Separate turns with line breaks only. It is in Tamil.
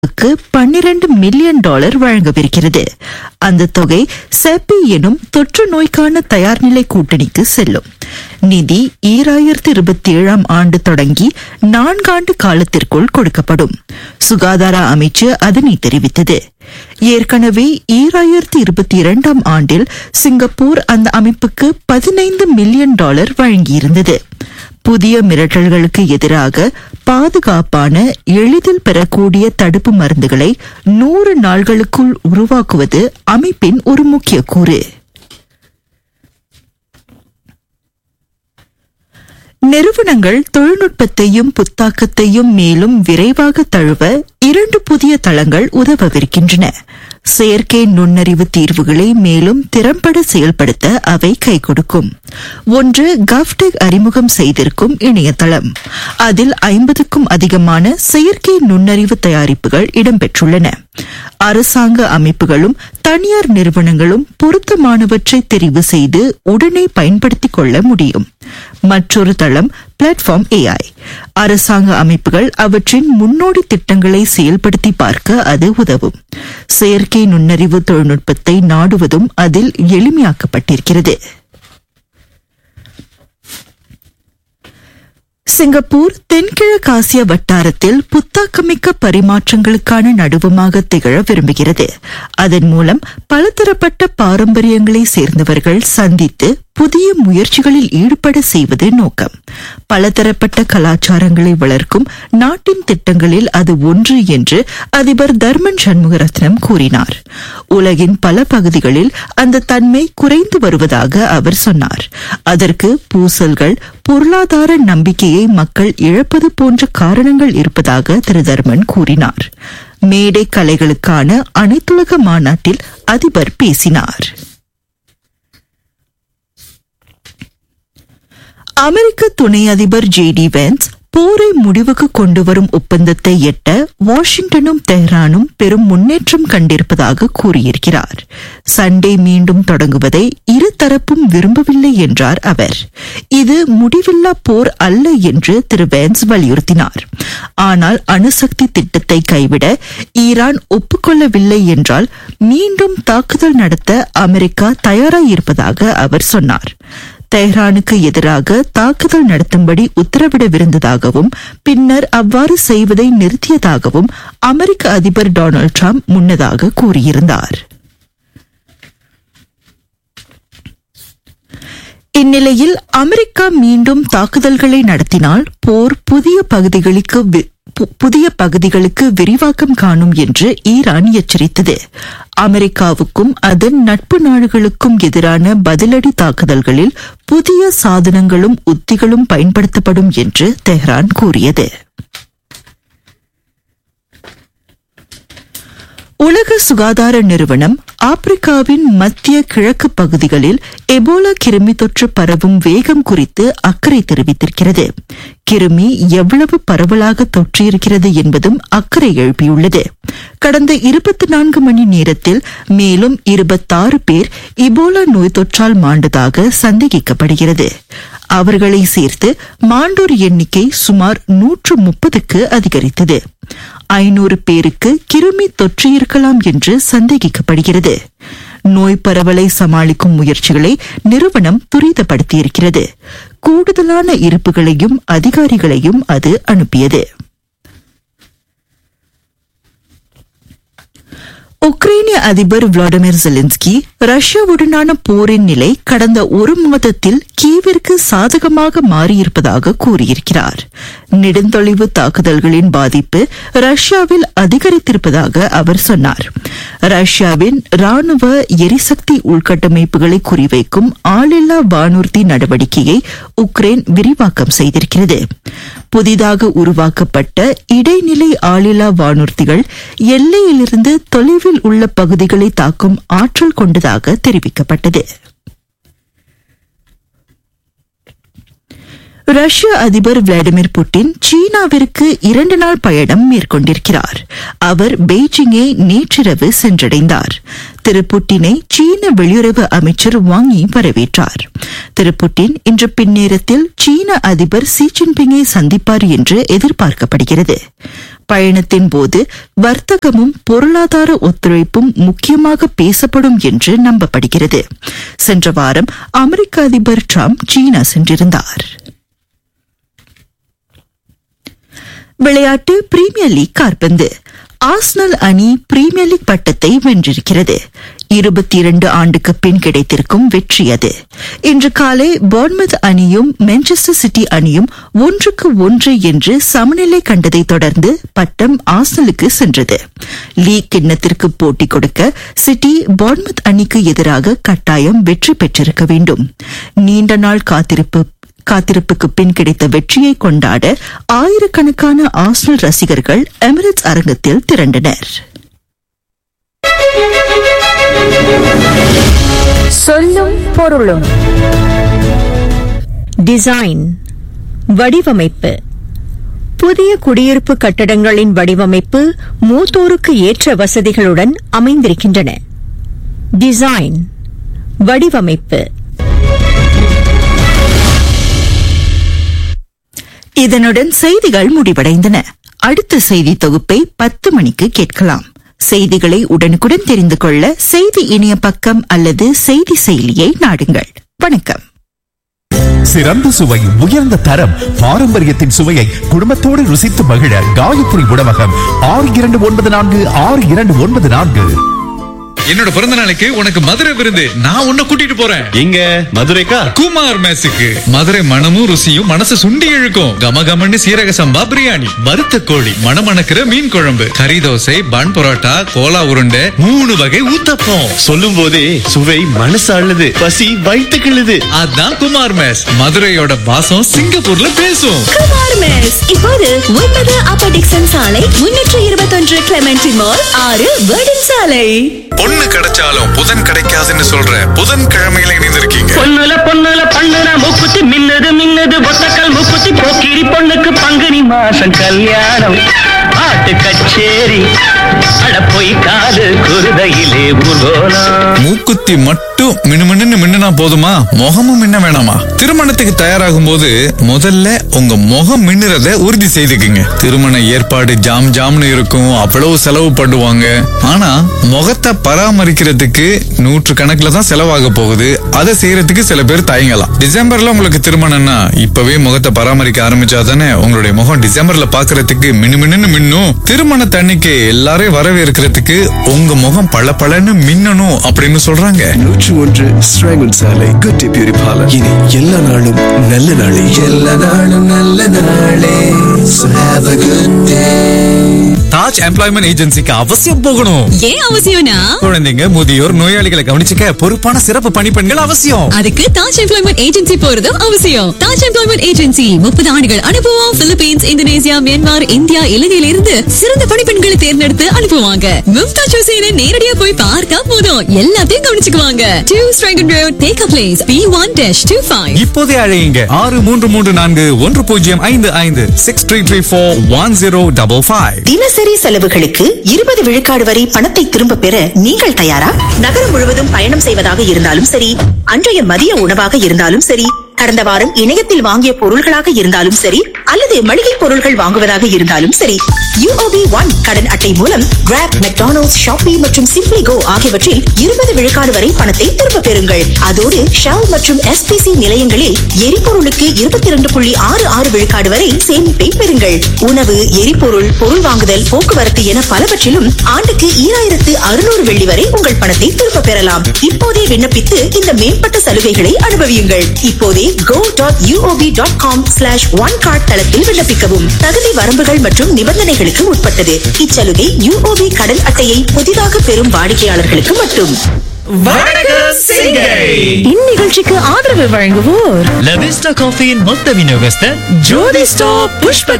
க்கு பன்னிரண்டு மில்லியன் டாலர் வழங்கவிருக்கிறது அந்த தொகை செப்பி எனும் தொற்று நோய்க்கான தயார்நிலை கூட்டணிக்கு செல்லும் நிதி ஈராயிரத்தி இருபத்தி ஏழாம் ஆண்டு தொடங்கி நான்காண்டு காலத்திற்குள் கொடுக்கப்படும் சுகாதார அமைச்சு அதனை தெரிவித்தது ஏற்கனவே ஈராயிரத்தி இருபத்தி இரண்டாம் ஆண்டில் சிங்கப்பூர் அந்த அமைப்புக்கு பதினைந்து மில்லியன் டாலர் வழங்கியிருந்தது புதிய மிரட்டல்களுக்கு எதிராக பாதுகாப்பான எளிதில் பெறக்கூடிய தடுப்பு மருந்துகளை நூறு நாள்களுக்குள் உருவாக்குவது அமைப்பின் ஒரு முக்கிய கூறு நிறுவனங்கள் தொழில்நுட்பத்தையும் புத்தாக்கத்தையும் மேலும் விரைவாக தழுவ இரண்டு புதிய தளங்கள் உதவவிருக்கின்றன செயற்கை நுண்ணறிவு தீர்வுகளை மேலும் திறம்பட செயல்படுத்த அவை கை கொடுக்கும் ஒன்று கவ்டெக் அறிமுகம் செய்திருக்கும் இணையதளம் அதில் ஐம்பதுக்கும் அதிகமான செயற்கை நுண்ணறிவு தயாரிப்புகள் இடம்பெற்றுள்ளன அரசாங்க அமைப்புகளும் தனியார் நிறுவனங்களும் பொருத்தமானவற்றை தெரிவு செய்து உடனே பயன்படுத்திக் கொள்ள முடியும் மற்றொரு தளம் பிளாட்ஃபார்ம் ஏஐ அரசாங்க அமைப்புகள் அவற்றின் முன்னோடி திட்டங்களை செயல்படுத்தி பார்க்க அது உதவும் செயற்கை நுண்ணறிவு தொழில்நுட்பத்தை நாடுவதும் அதில் எளிமையாக்கப்பட்டிருக்கிறது சிங்கப்பூர் தென்கிழக்காசிய வட்டாரத்தில் புத்தாக்கமிக்க பரிமாற்றங்களுக்கான நடுவமாக திகழ விரும்புகிறது அதன் மூலம் பலதரப்பட்ட பாரம்பரியங்களை சேர்ந்தவர்கள் சந்தித்து புதிய முயற்சிகளில் ஈடுபட செய்வது நோக்கம் பலதரப்பட்ட கலாச்சாரங்களை வளர்க்கும் நாட்டின் திட்டங்களில் அது ஒன்று என்று அதிபர் தர்மன் சண்முகரத்னம் கூறினார் உலகின் பல பகுதிகளில் அந்த தன்மை குறைந்து வருவதாக அவர் சொன்னார் அதற்கு பூசல்கள் பொருளாதார நம்பிக்கையை மக்கள் இழப்பது போன்ற காரணங்கள் இருப்பதாக திரு தர்மன் கூறினார் மேடை கலைகளுக்கான அனைத்துலக மாநாட்டில் அதிபர் பேசினார் அமெரிக்க துணை அதிபர் ஜே டி வென்ஸ் போரை முடிவுக்கு கொண்டு வரும் ஒப்பந்தத்தை எட்ட வாஷிங்டனும் தெஹ்ரானும் பெரும் முன்னேற்றம் கண்டிருப்பதாக கூறியிருக்கிறார் சண்டே மீண்டும் தொடங்குவதை இருதரப்பும் விரும்பவில்லை என்றார் அவர் இது முடிவில்லா போர் அல்ல என்று திரு வேன்ஸ் வலியுறுத்தினார் ஆனால் அணுசக்தி திட்டத்தை கைவிட ஈரான் ஒப்புக்கொள்ளவில்லை என்றால் மீண்டும் தாக்குதல் நடத்த அமெரிக்கா தயாராயிருப்பதாக அவர் சொன்னார் தெஹ்ரானுக்கு எதிராக தாக்குதல் நடத்தும்படி உத்தரவிடவிருந்ததாகவும் பின்னர் அவ்வாறு செய்வதை நிறுத்தியதாகவும் அமெரிக்க அதிபர் டொனால்டு டிரம்ப் முன்னதாக கூறியிருந்தார் இந்நிலையில் அமெரிக்கா மீண்டும் தாக்குதல்களை நடத்தினால் போர் புதிய பகுதிகளுக்கு புதிய பகுதிகளுக்கு விரிவாக்கம் காணும் என்று ஈரான் எச்சரித்தது அமெரிக்காவுக்கும் அதன் நட்பு நாடுகளுக்கும் எதிரான பதிலடி தாக்குதல்களில் புதிய சாதனங்களும் உத்திகளும் பயன்படுத்தப்படும் என்று தெஹ்ரான் கூறியது உலக சுகாதார நிறுவனம் ஆப்பிரிக்காவின் மத்திய கிழக்கு பகுதிகளில் எபோலா கிருமி தொற்று பரவும் வேகம் குறித்து அக்கறை தெரிவித்திருக்கிறது கிருமி எவ்வளவு பரவலாக தொற்றியிருக்கிறது என்பதும் அக்கறை எழுப்பியுள்ளது கடந்த இருபத்தி நான்கு மணி நேரத்தில் மேலும் இருபத்தாறு பேர் இபோலா நோய் தொற்றால் மாண்டதாக சந்தேகிக்கப்படுகிறது அவர்களை சேர்த்து மாண்டோர் எண்ணிக்கை சுமார் நூற்று முப்பதுக்கு அதிகரித்தது ஐநூறு பேருக்கு கிருமி தொற்றியிருக்கலாம் என்று சந்தேகிக்கப்படுகிறது நோய் பரவலை சமாளிக்கும் முயற்சிகளை நிறுவனம் துரிதப்படுத்தியிருக்கிறது கூடுதலான இருப்புகளையும் அதிகாரிகளையும் அது அனுப்பியது உக்ரைனிய அதிபர் விளாடிமிர் ஜெலின்ஸ்கி ரஷ்யாவுடனான போரின் நிலை கடந்த ஒரு மாதத்தில் கீவிற்கு சாதகமாக மாறியிருப்பதாக கூறியிருக்கிறார் நெடுந்தொலைவு தாக்குதல்களின் பாதிப்பு ரஷ்யாவில் அதிகரித்திருப்பதாக அவர் சொன்னார் ரஷ்யாவின் ராணுவ எரிசக்தி உள்கட்டமைப்புகளை குறிவைக்கும் ஆளில்லா வானூர்தி நடவடிக்கையை உக்ரைன் விரிவாக்கம் செய்திருக்கிறது புதிதாக உருவாக்கப்பட்ட இடைநிலை ஆளில்லா வானூர்திகள் எல்லையிலிருந்து தொலைவில் உள்ள பகுதிகளை தாக்கும் ஆற்றல் கொண்டதாக தெரிவிக்கப்பட்டது ரஷ்ய அதிபர் விளாடிமிர் புட்டின் சீனாவிற்கு இரண்டு நாள் பயணம் மேற்கொண்டிருக்கிறார் அவர் பெய்ஜிங்கை நேற்றிரவு சென்றடைந்தார் திரு புட்டினை சீன வெளியுறவு அமைச்சர் வாங் யி வரவேற்றார் திரு புட்டின் இன்று பின்னேரத்தில் சீன அதிபர் சி ஜின்பிங்கை சந்திப்பார் என்று எதிர்பார்க்கப்படுகிறது பயணத்தின் போது வர்த்தகமும் பொருளாதார ஒத்துழைப்பும் முக்கியமாக பேசப்படும் என்று நம்பப்படுகிறது சென்ற வாரம் அமெரிக்க அதிபர் டிரம்ப் சீனா சென்றிருந்தார் விளையாட்டு பிரீமியர் லீக் காற்பந்து ஆஸ்னல் அணி பிரீமியர் லீக் பட்டத்தை வென்றிருக்கிறது இருபத்தி இரண்டு ஆண்டுக்கு பின் கிடைத்திருக்கும் வெற்றி அது இன்று காலை போர்ன்மத் அணியும் மான்செஸ்டர் சிட்டி அணியும் ஒன்றுக்கு ஒன்று என்று சமநிலை கண்டதை தொடர்ந்து பட்டம் ஆஸ்னலுக்கு சென்றது லீக் கிண்ணத்திற்கு போட்டி கொடுக்க சிட்டி போர்ன்மத் அணிக்கு எதிராக கட்டாயம் வெற்றி பெற்றிருக்க வேண்டும் நீண்ட நாள் காத்திருப்பு காத்திருப்புக்கு பின் கிடைத்த வெற்றியை கொண்டாட ஆயிரக்கணக்கான ஆஸ்னல் ரசிகர்கள் எமிரேட்ஸ் அரங்கத்தில் திரண்டனர்
சொல்லும் பொருளும் டிசைன் வடிவமைப்பு புதிய குடியிருப்பு கட்டடங்களின் வடிவமைப்பு மூத்தோருக்கு ஏற்ற வசதிகளுடன் அமைந்திருக்கின்றன டிசைன் வடிவமைப்பு
இதனுடன் செய்திகள் முடிவடைந்தன அடுத்த செய்தி தொகுப்பை பத்து மணிக்கு கேட்கலாம் செய்திகளை உடனுக்குடன் தெரிந்து கொள்ள செய்தி இணைய பக்கம் அல்லது செய்தி செயலியை நாடுங்கள் வணக்கம்
சிறந்த சுவை உயர்ந்த தரம் பாரம்பரியத்தின் சுவையை குடும்பத்தோடு ருசித்து மகிழ காயத்ரி உணவகம் ஆறு இரண்டு ஒன்பது நான்கு ஆறு இரண்டு ஒன்பது நான்கு
என்னோட பிறந்த நாளைக்கு உனக்கு மதுரை விருந்து நான் உன்னை கூட்டிட்டு போறேன்
எங்க மதுரைக்கா
குமார் மேஸுக்கு மதுரை மனமும் ருசியும் மனசு சுண்டி இழுக்கும் கமகமன்னு சீரக சம்பா பிரியாணி வறுத்த கோழி மணமணக்கிற மீன் குழம்பு கறி தோசை பன் பரோட்டா கோலா உருண்டை மூணு வகை ஊத்தப்பம்
சொல்லும் போதே சுவை மனசு அள்ளுது பசி வயிற்று கிள்ளுது
அதான் குமார் மேஸ் மதுரையோட வாசம் சிங்கப்பூர்ல பேசும்
குமார் மெஸ் இப்போது ஒன்பது அப்பர் டிக்சன் சாலை முன்னூற்று இருபத்தொன்று கிளமெண்டி மால் ஆறு வேர்டன் சாலை
பொண்ணு கிடைச்சாலும் புதன் கிடைக்காதுன்னு சொல்ற புதன் கிழமையில இணைந்திருக்கீங்க
பொண்ணுல பொண்ணுல பண்ணுன மூக்குத்தி மின்னுது மின்னுது ஒத்தக்கல் மூக்குத்தி போக்கிரி பொண்ணுக்கு பங்குனி மாசம் கல்யாணம் பாட்டு கச்சேரி அட போய் காது குருதையிலே ஊர்வலம்
மூக்குத்தி மட்டும் மினுமின்னு மின்னுனா போதுமா முகமும் மின்ன வேணாமா திருமணத்துக்கு தயாராகும் போது முதல்ல உங்க முகம் மின்னுறத உறுதி செய்துக்குங்க திருமண ஏற்பாடு ஜாம் ஜாம்னு இருக்கும் அவ்வளவு செலவு பண்ணுவாங்க ஆனா முகத்தை பராமரிக்கிறதுக்கு நூற்று கணக்குல தான் செலவாக போகுது அதை செய்யறதுக்கு சில பேர் தயங்கலாம் டிசம்பர்ல உங்களுக்கு திருமணம்னா இப்பவே முகத்தை பராமரிக்க ஆரம்பிச்சாதானே உங்களுடைய முகம் டிசம்பர்ல பாக்குறதுக்கு மினுமின்னு மின்னும் திருமண தண்ணிக்கு எல்லாரையும் வரவேற்கிறதுக்கு உங்க முகம் பளபளன்னு மின்னணும் அப்படின்னு சொல்றாங்க
நூற்று ஒன்று ஸ்ராங்கன் சாலை குட்டி பியூரி பார்லர் இனி எல்லா நாளும் நல்ல நாளே எல்லா நாளும் நல்ல நாளே So have a good day.
Taj employment ஏஜென்சிக்கு அவசியம் போகணும்
ஏன் அவசியம்னா
குழந்தைங்க முதியோர் நோயாளிகளை கவனிச்சுக்க பொறுப்பான சிறப்பு பணிப்பெண்கள் அவசியம்
அதுக்கு தாஜ் எம்ப்ளாய்மெண்ட் ஏஜென்சி போறதும் அவசியம் தாஜ் எம்ப்ளாய்மெண்ட் ஏஜென்சி முப்பது ஆண்டுகள் அனுபவம் பிலிப்பீன்ஸ் இந்தோனேசியா மியான்மர் இந்தியா இலங்கையில இருந்து சிறந்த பணிப்பெண்களை தேர்ந்தெடுத்து அனுப்புவாங்க மும்தாஜ் ஹுசேனை நேரடியா போய் பார்த்தா போதும் எல்லாத்தையும் கவனிச்சுக்குவாங்க two Strachan road take a place P one dash two five
இப்போதே அழையுங்க ஆறு மூன்று மூன்று நான்கு ஒன்று பூஜ்ஜியம் ஐந்து ஐந்து six three three four one zero double five
தினசரி செலவுகளுக்கு இருபது விழுக்காடு வரை பணத்தை திரும்ப பெற நீங்கள் தயாரா நகரம் முழுவதும் பயணம் செய்வதாக இருந்தாலும் சரி அன்றைய மதிய உணவாக இருந்தாலும் சரி கடந்த வாரம் இணையத்தில் வாங்கிய பொருள்களாக இருந்தாலும் சரி அல்லது மளிகை பொருள்கள் வாங்குவதாக இருந்தாலும் சரி யூஓபி ஒன் கடன் அட்டை மூலம் கிராப் மெக்டானல்ட்ஸ் ஷாப்பி மற்றும் சிம்ப்ளி கோ ஆகியவற்றில் இருபது விழுக்காடு வரை பணத்தை திரும்ப பெறுங்கள் அதோடு ஷெல் மற்றும் எஸ்பிசி நிலையங்களில் எரிபொருளுக்கு இருபத்தி இரண்டு புள்ளி ஆறு ஆறு விழுக்காடு வரை சேமிப்பை பெறுங்கள் உணவு எரிபொருள் பொருள் வாங்குதல் போக்குவரத்து என பலவற்றிலும் ஆண்டுக்கு ஈராயிரத்து அறுநூறு வெள்ளி வரை உங்கள் பணத்தை திரும்ப பெறலாம் இப்போதே விண்ணப்பித்து இந்த மேம்பட்ட சலுகைகளை அனுபவியுங்கள் இப்போதே go dot UOB dot com slash one card தளத்தில் விண்ணப்பிக்கவும் தகுதி வரம்புகள் மற்றும் நிபந்தனைகளுக்கு உட்பட்டது இச்சலுகை யூஓபி கடன் அட்டையை புதிதாக பெறும் வாடிக்கையாளர்களுக்கு மட்டும்
இந்நிகழ்ச்சிக்கு ஆதரவு வழங்குவோர்
லவிஸ்டா காஃபியின் மொத்த விநியோகஸ்தர்
ஜோதி ஸ்டாப் புஷ்ப